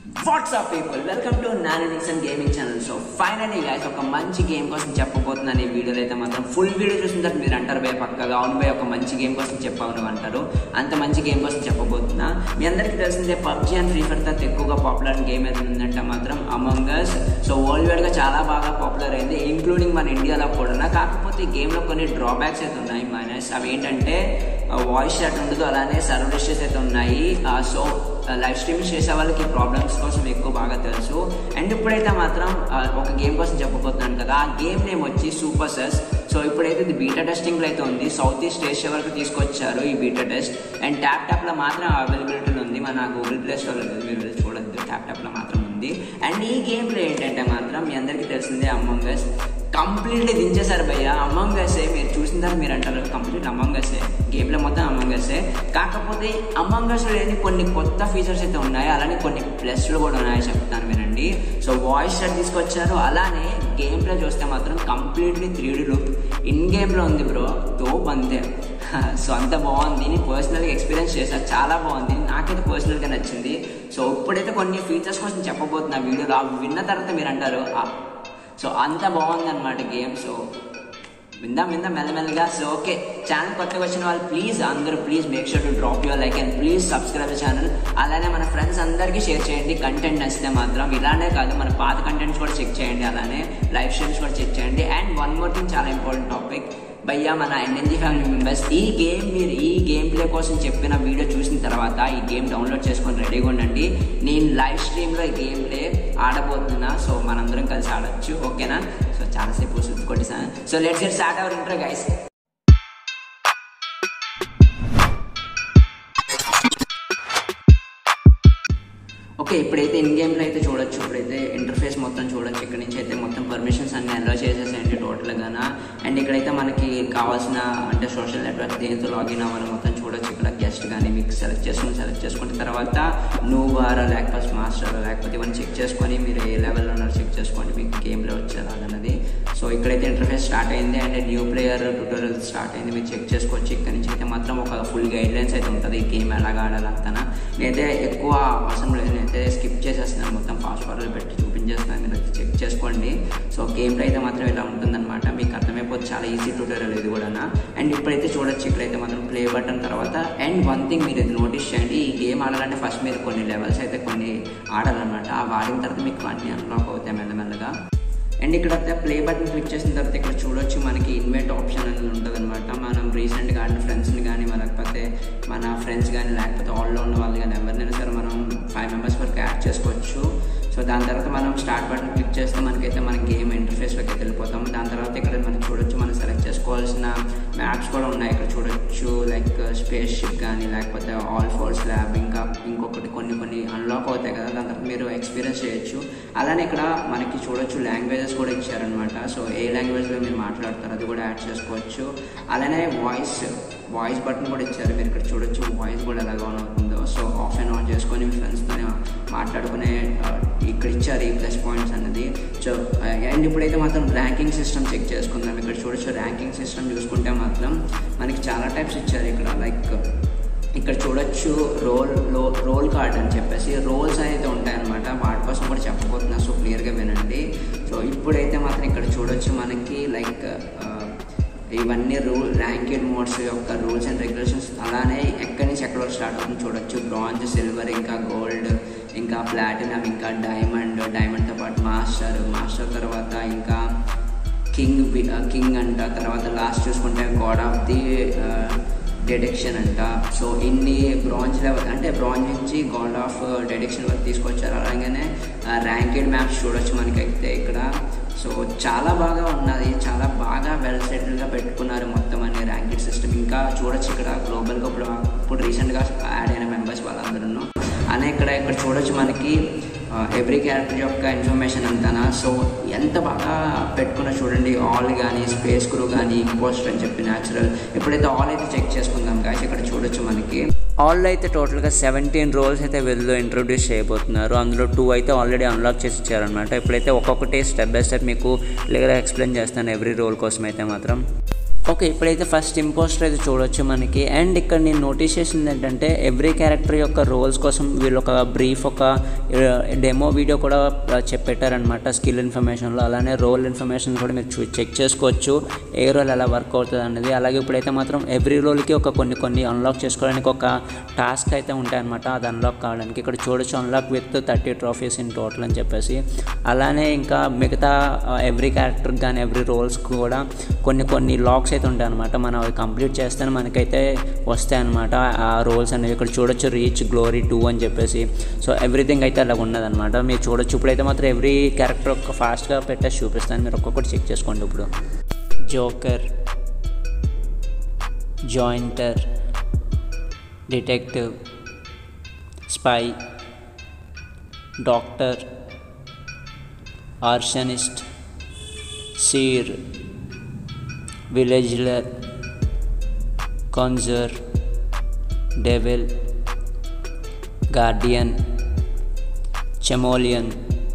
WhatsApp people welcome to నానోనిక్స్ and gaming channel so finally guys ఒక మంచి game కోసం చెప్పబోతున్నాను ఈ వీడియోలో అయితే మాత్రం ఫుల్ వీడియో చూసిన తర్వాత మీరు అంటారు భయ పక్కగా అవును భయ ఒక మంచి గేమ్ కోసం చెప్పావు నువ్వు అంటారు అంత మంచి గేమ్ కోసం చెప్పబోతున్నా మీ అందరికీ తెలిసిందే పబ్జీ అండ్ ఫ్రీ ఫైర్ తర్వాత ఎక్కువగా పాపులర్ గేమ్ ఏది ఉందంటే మాత్రం among us so worldwide గా చాలా బాగా పాపులర్ అయింది ఇంక్లూడింగ్ మన ఇండియాలో కూడా కాకపోతే ఈ గేమ్ లో కొన్ని డ్రాబ్యాక్స్ అయితే ఉన్నాయి మైనస్ అవి ఏంటంటే వాయిస్ చాట్ ఉండదు అలానే సర్వర్ ఇష్యూస్ అయితే ఉన్నాయి సో లైవ్ స్ట్రీమింగ్ చేసే వాళ్ళకి ప్రాబ్లమ్స్ కోసం ఎక్కువ బాగా తెలుసు అండ్ ఇప్పుడైతే మాత్రం ఆ, ఒక గేమ్ కోసం చెప్పబోతున్నాను కదా ఆ గేమ్ నేమ్ వచ్చి సూపర్ సెస్ సో ఇప్పుడైతే ఇది బీటా టెస్టింగ్ అయితే ఉంది సౌత్ ఈస్ట్ ఏషియా వరకు తీసుకొచ్చారు ఈ beta test and tap tap లో మాత్రం అవైలబిలిటీలో ఉంది మన గూగుల్ ప్లే స్టోర్ మీరు వెళ్ళి చూడొద్దు ట్యాప్ ట్యాప్ లో మాత్రం ఉంది అండ్ ఈ గేమ్ ప్లే ఏంటంటే మాత్రం మీ అందరికీ తెలిసిందే అమంగ్ అస్ కంప్లీట్లీ దించేశారు భయ్య అమంగ్ అసే మీరు చూసిన తర్వాత మీరు అంటారు కంప్లీట్ అమంగ్ అసే గేమ్ లో మొత్తం అమంగ్ అసే కాకపోతే అమంగ్ అస్ లేని కొన్ని కొత్త ఫీచర్స్ అయితే ఉన్నాయి అలానే కొన్ని ప్లస్లు కూడా ఉన్నాయి చెప్తాను వినండి సో వాయిస్ చాట్ తీసుకొచ్చారు అలానే గేమ్ ప్లే చూస్తే మాత్రం completely three D look in game లో ఉంది బ్రో టోప్ అంతే సో అంత బాగుంది నేను పర్సనల్గా ఎక్స్పీరియన్స్ చేశాను చాలా బాగుంది నాకైతే పర్సనల్గా నచ్చింది సో ఇప్పుడైతే కొన్ని ఫీచర్స్ కోసం చెప్పబోతున్నా వీడియోలో అవి విన్న తర్వాత మీరు అంటారు "ఆ, సో అంత బాగుంది అనమాట గేమ్ సో విందాం విందాం మెల్లమెల్లగా సో ఓకే ఛానల్ కొత్తగా వచ్చిన వాళ్ళు ప్లీజ్ అందరూ please make sure to drop your like and please subscribe channel అలానే మన ఫ్రెండ్స్ అందరికీ షేర్ చేయండి కంటెంట్ నచ్చితే మాత్రం ఇలానే కాదు మన పాత కంటెంట్స్ కూడా చెక్ చేయండి అలానే లైవ్ స్ట్రీమ్స్ కూడా చెక్ చేయండి అండ్ వన్ మోర్ థింగ్ చాలా ఇంపార్టెంట్ టాపిక్ భయ్యా మన ఎన్ఎన్జీ ఫ్యామిలీ మెంబర్స్ ఈ గేమ్ మీరు ఈ గేమ్ ప్లే కోసం చెప్పిన వీడియో చూసిన తర్వాత ఈ గేమ్ డౌన్లోడ్ చేసుకొని రెడీగా ఉండండి నేను లైవ్ స్ట్రీమ్లో ఈ గేమ్ ప్లే ఆడబోతున్నా సో మనందరం కలిసి ఆడొచ్చు ఓకేనా సో చాలాసేపు కొట్టేసాను so let's get start our intro guys okay ఇప్పుడైతే ఇన్ గేమ్లో అయితే చూడొచ్చు ఇప్పుడైతే ఇంటర్ఫేస్ మొత్తం చూడొచ్చు ఇక్కడ నుంచి అయితే మొత్తం పర్మిషన్స్ అన్ని అలో చేసేసాయండి టోటల్గానా అండ్ ఇక్కడైతే మనకి కావాల్సిన అంటే సోషల్ నెట్వర్క్ దేంతో లాగిన్ అవ్వాలి మొత్తం చూడొచ్చు ఇక్కడ గెస్ట్ కానీ మీకు సెలెక్ట్ చేసుకుని సెలెక్ట్ చేసుకున్న తర్వాత నువ్వు వారా లేకపోతే మాస్టర్ లేకపోతే ఇవన్నీ చెక్ చేసుకొని మీరు ఏ లెవెల్లో ఉన్నారో చెక్ చేసుకోండి మీకు గేమ్లో వచ్చేలా అన్నది సో ఇక్కడైతే ఇంటర్ఫేస్ స్టార్ట్ అయింది and new player tutorial start అయింది మీరు చెక్ చేసుకోవచ్చు ఇక్కడ నుంచి అయితే మాత్రం ఒక ఫుల్ గైడ్ లైన్స్ అయితే ఉంటుంది ఈ గేమ్ ఎలాగ ఆడాలంతా నేనైతే ఎక్కువ అవసరం లేదు నేనైతే స్కిప్ చేసేస్తున్నాను మొత్తం పాస్వర్డ్లు పెట్టి చూపించేస్తున్నాను మీరు అయితే చెక్ చేసుకోండి సో గేమ్లో అయితే మాత్రం ఇలా ఉంటుందన్నమాట మీకు అర్థమైపోతే చాలా ఈజీ ట్యూటోరియల్ ఇది కూడా అండ్ ఇప్పుడైతే చూడొచ్చు ఇక్కడైతే మాత్రం ప్లే బటన్ తర్వాత అండ్ వన్ థింగ్ మీరు ఇది నోటీస్ చేయండి ఈ గేమ్ ఆడాలంటే ఫస్ట్ మీరు కొన్ని లెవెల్స్ అయితే కొన్ని ఆడాలన్నమాట ఆ ఆడిన తర్వాత మీకు అన్ని అన్లాక్ అవుతాయి మెల్లమెల్లగా అండ్ ఇక్కడ ప్లే బటన్ క్లిక్ చేసిన తర్వాత ఇక్కడ చూడొచ్చు మనకి ఇన్వైట్ ఆప్షన్ అనేది ఉంటుంది అనమాట మనం రీసెంట్గా ఆడిన ఫ్రెండ్స్ని కానీ లేకపోతే మన ఫ్రెండ్స్ కానీ లేకపోతే ఆల్లో ఉన్న వాళ్ళు కానీ ఎవరినైనా సరే మనం ఫైవ్ మెంబర్స్ వరకు యాడ్ చేసుకోవచ్చు సో దాని తర్వాత మనం స్టార్ట్ బటన్ క్లిక్ చేస్తే మనకైతే మన గేమ్ ఇంటర్ఫేస్లోకి అయితే వెళ్ళిపోతాం దాని తర్వాత ఇక్కడ మనం చూడొచ్చు మనం సెలెక్ట్ చేసుకోవాల్సిన మ్యాప్స్ కూడా ఉన్నాయి ఇక్కడ చూడొచ్చు లైక్ స్పేస్ షిప్ కానీ లేకపోతే ఆల్ ఫోర్స్ ల్యాబ్ ఇంకా ఇంకొకటి కొన్ని కొన్ని అన్లాక్ అవుతాయి కదా దాని తర్వాత మీరు ఎక్స్పీరియన్స్ చేయొచ్చు అలానే ఇక్కడ మనకి చూడొచ్చు లాంగ్వేజెస్ కూడా ఇచ్చారనమాట సో ఏ లాంగ్వేజ్లో మీరు మాట్లాడతారు అది కూడా యాడ్ చేసుకోవచ్చు అలానే వాయిస్ వాయిస్ బటన్ కూడా ఇచ్చారు మీరు ఇక్కడ చూడొచ్చు వాయిస్ కూడా ఎలాగ ఆన్ అవుతుందో సో ఆఫ్ అండ్ ఆన్ చేసుకొని మీ ఫ్రెండ్స్తోనే మాట్లాడుకునే ఆ, ఇక్కడ ఇచ్చారు ఈ ప్లస్ పాయింట్స్ అన్నది సో అండ్ ఇప్పుడైతే మాత్రం ర్యాంకింగ్ సిస్టమ్ చెక్ చేసుకుందాం ఇక్కడ చూడొచ్చు ర్యాంకింగ్ సిస్టమ్ చూసుకుంటే మాత్రం మనకి చాలా టైప్స్ ఇచ్చారు ఇక్కడ లైక్ ఇక్కడ చూడొచ్చు రోల్ లో రోల్ కార్డ్ అని చెప్పేసి రోల్స్ అయితే ఉంటాయన్నమాట వాటి కోసం కూడా చెప్పబోతున్నా సో క్లియర్గా వినండి సో ఇప్పుడైతే మాత్రం ఇక్కడ చూడొచ్చు మనకి లైక్ ఇవన్నీ రూల్ ర్యాంకెడ్ మోడ్స్ యొక్క రూల్స్ అండ్ రెగ్యులేషన్స్ అలానే ఎక్కడి నుంచి ఎక్కడ వరకు స్టార్ట్ అవుతుంది చూడొచ్చు బ్రాంజ్ సిల్వర్ ఇంకా గోల్డ్ ఇంకా ప్లాటినం ఇంకా డైమండ్ డైమండ్తో పాటు మాస్టర్ మాస్టర్ తర్వాత ఇంకా కింగ్ బి- ఆ, కింగ్ అంట తర్వాత లాస్ట్ చూసుకుంటే గాడ్ ఆఫ్ ది డెడెక్షన్ అంట సో ఇన్ని బ్రాంజ్ లెవెల్ అంటే బ్రాంజ్ నుంచి గాడ్ ఆఫ్ డెడెక్షన్ వరకు తీసుకొచ్చారు అలాగనే ర్యాంకెడ్ మ్యాప్స్ చూడొచ్చు మనకైతే ఇక్కడ సో చాలా బాగా ఉన్నది చాలా బాగా వెల్ సెటిల్గా పెట్టుకున్నారు మొత్తం అనే ర్యాంకెడ్ సిస్టమ్ ఇంకా చూడొచ్చు ఇక్కడ గ్లోబల్గా ఇప్పుడు ఇప్పుడు రీసెంట్గా యాడ్ అయిన మెంబర్స్ వాళ్ళందరూ అనే ఇక్కడ ఇక్కడ చూడొచ్చు మనకి ఎవ్రీ క్యారెక్టర్ యొక్క ఇన్ఫర్మేషన్ అంతానా సో ఎంత బాగా పెట్టుకున్నా చూడండి ఆల్ కానీ స్పేస్ క్రూ కానీ ఇంపోస్టర్ అని చెప్పి న్యాచురల్ ఎప్పుడైతే ఆల్ అయితే చెక్ చేసుకుందాం గాయస్ ఇక్కడ చూడొచ్చు మనకి ఆల్ అయితే టోటల్గా సెవెంటీన్ రోల్స్ అయితే వీళ్ళు ఇంట్రొడ్యూస్ చేయబోతున్నారు అందులో టూ అయితే ఆల్రెడీ అన్లాక్ చేసి ఇచ్చారనమాట ఇప్పుడైతే ఒక్కొక్కటి స్టెప్ బై స్టెప్ మీకు క్లియర్గా ఎక్స్ప్లెయిన్ చేస్తాను ఎవ్రీ రోల్ కోసం అయితే మాత్రం ఓకే ఇప్పుడైతే ఫస్ట్ ఇంపోస్టర్ అయితే చూడొచ్చు మనకి అండ్ ఇక్కడ నేను నోటీస్ చేసింది ఏంటంటే ఎవ్రీ క్యారెక్టర్ యొక్క రోల్స్ కోసం వీళ్ళు ఒక బ్రీఫ్ ఒక డెమో వీడియో కూడా చెప్పెట్టారనమాట స్కిల్ ఇన్ఫర్మేషన్లో అలానే రోల్ ఇన్ఫర్మేషన్ కూడా మీరు చూ చెక్ చేసుకోవచ్చు ఏ రోల్ ఎలా వర్క్ అవుతుంది అనేది అలాగే ఇప్పుడైతే మాత్రం ఎవ్రీ రోల్కి ఒక కొన్ని కొన్ని అన్లాక్ చేసుకోవడానికి ఒక టాస్క్ అయితే ఉంటాయన్నమాట అది అన్లాక్ కావడానికి ఇక్కడ చూడొచ్చు unlock with thirty trophies in total అని చెప్పేసి అలానే ఇంకా మిగతా ఎవ్రీ క్యారెక్టర్కి కానీ ఎవ్రీ రోల్స్కి కూడా కొన్ని కొన్ని లాక్స్ అయితే ఉంటాయి అనమాట మనం అవి కంప్లీట్ చేస్తేనే మనకైతే వస్తాయి అనమాట ఆ రోల్స్ అనేవి ఇక్కడ చూడొచ్చు రీచ్ గ్లోరీ టూ అని చెప్పేసి సో ఎవ్రీథింగ్ అయితే అలా ఉన్నదన్నమాట మీరు చూడొచ్చు ఇప్పుడైతే మాత్రం ఎవ్రీ క్యారెక్టర్ ఒక ఫాస్ట్గా పెట్టేసి చూపిస్తాను మీరు ఒక్కొక్కటి చెక్ చేసుకోండి ఇప్పుడు జోకర్ జాయింటర్ detective spy doctor arsonist seer villager కాన్జర్ డెవిల్ గార్డియన్ చెమోలియన్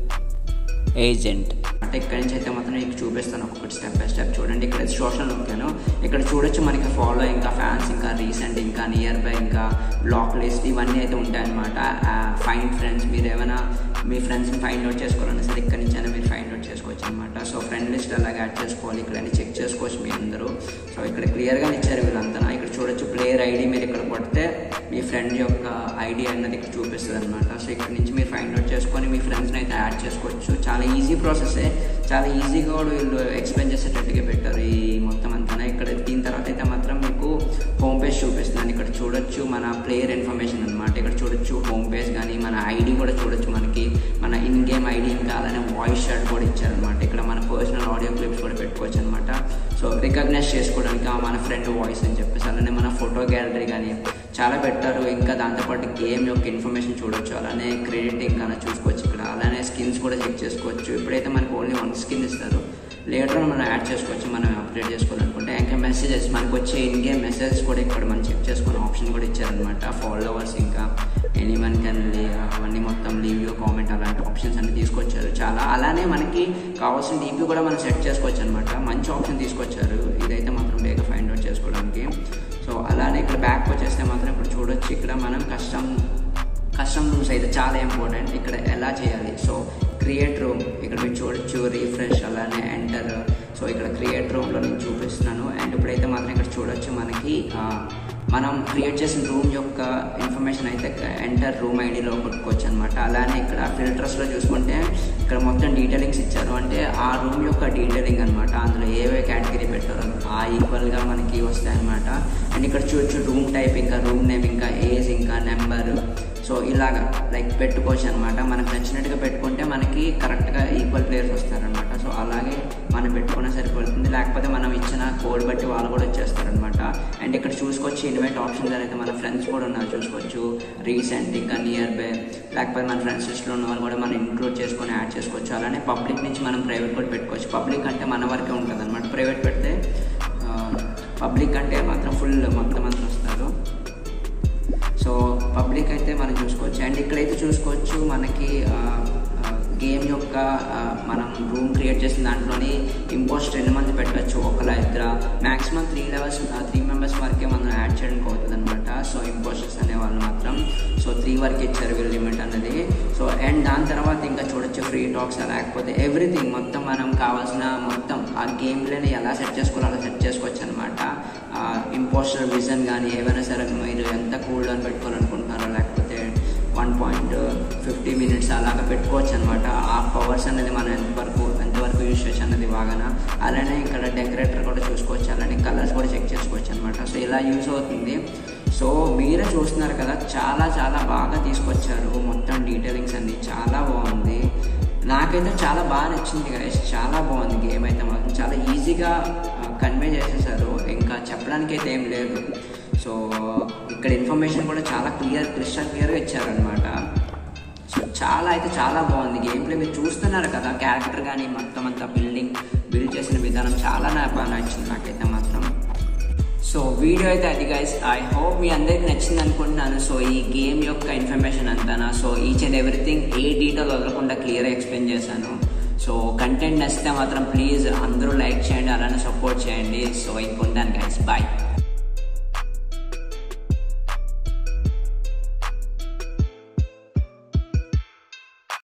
ఏజెంట్ అంటే ఇక్కడి నుంచి అయితే మాత్రం నీకు చూపిస్తాను ఒక్కొక్కటి స్టెప్ బై స్టెప్ చూడండి ఇక్కడ సోషల్ నొక్కాను ఇక్కడ చూడొచ్చు మనకి ఫాలో ఇంకా ఫ్యాన్స్ ఇంకా రీసెంట్ ఇంకా నియర్ బై ఇంకా బ్లాక్ లిస్ట్ ఇవన్నీ అయితే ఉంటాయన్నమాట ఫైండ్ ఫ్రెండ్స్ మీరు ఏమైనా మీ ఫ్రెండ్స్ని ఫైండ్ అవుట్ చేసుకోవాలన్నా సరే ఇక్కడ నుంచి అయినా మీరు ఫైండ్ అవుట్ చేసుకోవచ్చు అనమాట సో ఫ్రెండ్ లిస్ట్ అలాగే యాడ్ చేసుకోవాలి ఇక్కడ అన్ని చెక్ చేసుకోవచ్చు మీ అందరూ సో ఇక్కడ క్లియర్గా ఇచ్చారు వీళ్ళంతా ఇక్కడ చూడొచ్చు ప్లేయర్ ఐడి మీరు ఇక్కడ కొడితే మీ ఫ్రెండ్ యొక్క ఐడి అన్నది ఇక్కడ చూపిస్తుంది అనమాట సో ఇక్కడ నుంచి మీరు ఫైండ్ అవుట్ చేసుకొని మీ ఫ్రెండ్స్ని అయితే యాడ్ చేసుకోవచ్చు చాలా ఈజీ ప్రాసెసే చాలా ఈజీగా కూడా వీళ్ళు ఎక్స్ప్లెయిన్ చేసేటట్టుగా పెట్టారు ఈ మొత్తం అంతా ఇక్కడ దీని తర్వాత అయితే మాత్రం మీకు హోమ్ పేజ్ చూపిస్తున్నాను ఇక్కడ చూడొచ్చు మన ప్లేయర్ ఇన్ఫర్మేషన్ అనమాట ఇక్కడ చూడొచ్చు హోమ్ పేజ్ కానీ మన ఐడి కూడా చూడొచ్చు మనకి మన ఇన్ గేమ్ ఐడి ఇంకా అలానే వాయిస్ షాట్ కూడా ఇచ్చారనమాట ఇక్కడ మన పర్సనల్ ఆడియో క్లిప్స్ కూడా పెట్టుకోవచ్చు అనమాట సో రికగ్నైజ్ చేసుకోవడానికి మన ఫ్రెండ్ వాయిస్ అని చెప్పేసి అలానే మన ఫోటో గ్యాలరీ కానీ చాలా పెట్టారు ఇంకా దాంతోపాటు గేమ్ యొక్క ఇన్ఫర్మేషన్ చూడొచ్చు అలానే క్రెడిట్ ఇంకా చూసుకోవచ్చు ఇక్కడ అలానే స్కిన్స్ కూడా చెక్ చేసుకోవచ్చు ఇప్పుడైతే మనకు ఓన్లీ వన్ స్కిన్ ఇస్తారు లేటర్ మనం యాడ్ చేసుకోవచ్చు మనం అప్డేట్ చేసుకోవాలనుకుంటే ఇంకా మెసేజెస్ మనకు వచ్చే ఇన్ గేమ్ మెసేజెస్ కూడా ఇక్కడ మనం చెక్ చేసుకునే ఆప్షన్ కూడా ఇచ్చారనమాట ఫాలోవర్స్ ఇంకా ఎనీ వన్ కెన్ అవన్నీ మొత్తం లీవ్ యూ కామెంట్ అలాంటి ఆప్షన్స్ అన్ని తీసుకొచ్చారు చాలా అలానే మనకి కావాల్సిన డీపీ కూడా మనం సెట్ చేసుకోవచ్చు అనమాట మంచి ఆప్షన్ తీసుకొచ్చారు ఇదైతే మాత్రం బేగా ఫైండ్ అవుట్ చేసుకోవడానికి సో అలానే ఇక్కడ బ్యాక్ వచ్చేస్తే మాత్రం ఇప్పుడు చూడొచ్చు ఇక్కడ మనం కష్టం కస్టమ్ రూమ్స్ అయితే చాలా ఇంపార్టెంట్ ఇక్కడ ఎలా చేయాలి సో క్రియేట్ రూమ్ ఇక్కడ మీరు చూడొచ్చు రీఫ్రెష్ అలానే ఎంటర్ సో ఇక్కడ క్రియేట్ రూమ్లో నేను చూపిస్తున్నాను అండ్ ఇప్పుడైతే మాత్రం ఇక్కడ చూడొచ్చు మనకి మనం క్రియేట్ చేసిన రూమ్ యొక్క ఇన్ఫర్మేషన్ అయితే ఎంటర్ రూమ్ ఐడిలో కొట్టుకోవచ్చు అనమాట అలానే ఇక్కడ ఫిల్టర్స్లో చూసుకుంటే ఇక్కడ మొత్తం డీటెయిలింగ్స్ ఇచ్చారు అంటే ఆ రూమ్ యొక్క డీటెయిలింగ్ అనమాట అందులో ఏవే కేటగిరీ పెట్టారో ఆ ఈక్వల్గా మనకి వస్తాయి అనమాట అండ్ ఇక్కడ చూడొచ్చు రూమ్ టైప్ ఇంకా రూమ్ నేమ్ ఇంకా ఏజ్ ఇంకా నెంబర్ సో ఇలాగా లైక్ పెట్టుకోవచ్చు అనమాట మనకు నచ్చినట్టుగా పెట్టుకుంటే మనకి కరెక్ట్గా ఈక్వల్ ప్లేయర్స్ వస్తారనమాట సో అలాగే మనం పెట్టుకున్నా సరిపోతుంది లేకపోతే మనం ఇచ్చిన కోడ్ బట్టి వాళ్ళు కూడా వచ్చేస్తారనమాట అండ్ ఇక్కడ చూసుకోవచ్చు ఇన్వైట్ ఆప్షన్స్ అయితే మన ఫ్రెండ్స్ కూడా ఉన్నారు చూసుకోవచ్చు రీసెంట్ ఇంకా నియర్ బై లేకపోతే మన ఫ్రెండ్స్ లిస్ట్లో ఉన్న వాళ్ళు కూడా మనం ఇంక్లూడ్ చేసుకొని యాడ్ చేసుకోవచ్చు అలానే పబ్లిక్ నుంచి మనం ప్రైవేట్ కూడా పెట్టుకోవచ్చు పబ్లిక్ అంటే మన వరకే ఉంటుంది అనమాట ప్రైవేట్ పెడితే పబ్లిక్ అంటే మాత్రం ఫుల్ మొత్తం అంతా వస్తారు సో పబ్లిక్ అయితే మనం చూసుకోవచ్చు అండ్ ఇక్కడైతే చూసుకోవచ్చు మనకి గేమ్ యొక్క మనం రూమ్ క్రియేట్ చేసిన దాంట్లోని ఇంపోస్ట్ ఎన్ని మంది పెట్టచ్చు ఒకళ్ళ ఇద్దరు maximum three levels three members వరకే మనం యాడ్ చేయడానికి అవుతుంది అనమాట సో ఇంపోస్టర్స్ అనేవాళ్ళు మాత్రం సో త్రీ వరకు ఇచ్చారు వీళ్ళు లిమిట్ అన్నది సో అండ్ దాని తర్వాత ఇంకా చూడొచ్చు ఫ్రీ టాక్స్ లేకపోతే ఎవ్రీథింగ్ మొత్తం మనం కావాల్సిన మొత్తం ఆ గేమ్లోని ఎలా సెట్ చేసుకోవాలో అలా సెట్ చేసుకోవచ్చు అనమాట ఇంపోస్టర్ విజన్ కానీ ఏమైనా సరే మీరు ఎంత కూల్ డౌన్ పెట్టుకోవాలనుకుంటున్నారో లేకపోతే వన్ పాయింట్ ఫిఫ్టీ మినిట్స్ అలాగా పెట్టుకోవచ్చు అనమాట ఆ పవర్స్ అనేది మనం ఎంతవరకు ఎంతవరకు యూజ్ చేయొచ్చు అన్నది బాగా అలానే ఇక్కడ డెకరేటర్ కూడా చూసుకోవచ్చు అలానే కలర్స్ కూడా చెక్ చేసుకోవచ్చు అనమాట సో ఇలా యూజ్ అవుతుంది సో మీరే చూస్తున్నారు కదా చాలా చాలా బాగా తీసుకొచ్చారు మొత్తం డీటెయిలింగ్స్ అన్ని చాలా బాగుంది నాకైతే చాలా బాగా నచ్చింది గైస్ చాలా బాగుంది గేమ్ అయితే మాత్రం చాలా ఈజీగా కన్వే చేసేసారు ఇంకా చెప్పడానికి అయితే ఏం లేదు సో ఇక్కడ ఇన్ఫర్మేషన్ కూడా చాలా క్లియర్ క్రిస్టల్ క్లియర్గా ఇచ్చారనమాట సో చాలా అయితే చాలా బాగుంది గేమ్ ప్లే మీరు చూస్తున్నారు కదా క్యారెక్టర్ కానీ మొత్తం అంతా బిల్డింగ్ బిల్డ్ చేసిన విధానం చాలా నాకు బాగా నచ్చింది నాకైతే మాత్రం సో వీడియో అయితే అది గైస్ ఐ హోప్ మీ అందరికి నచ్చింది అనుకుంటున్నాను సో ఈ గేమ్ యొక్క ఇన్ఫర్మేషన్ అంతా సో ఈచ్ అండ్ ఎవ్రీథింగ్ ఏ డీటెయిల్ వదలకుండా క్లియర్గా ఎక్స్ప్లెయిన్ చేశాను సో కంటెంట్ నచ్చితే మాత్రం ప్లీజ్ అందరూ లైక్ చేయండి అలానే సపోర్ట్ చేయండి సో ఇంకొంటాను గైస్ బాయ్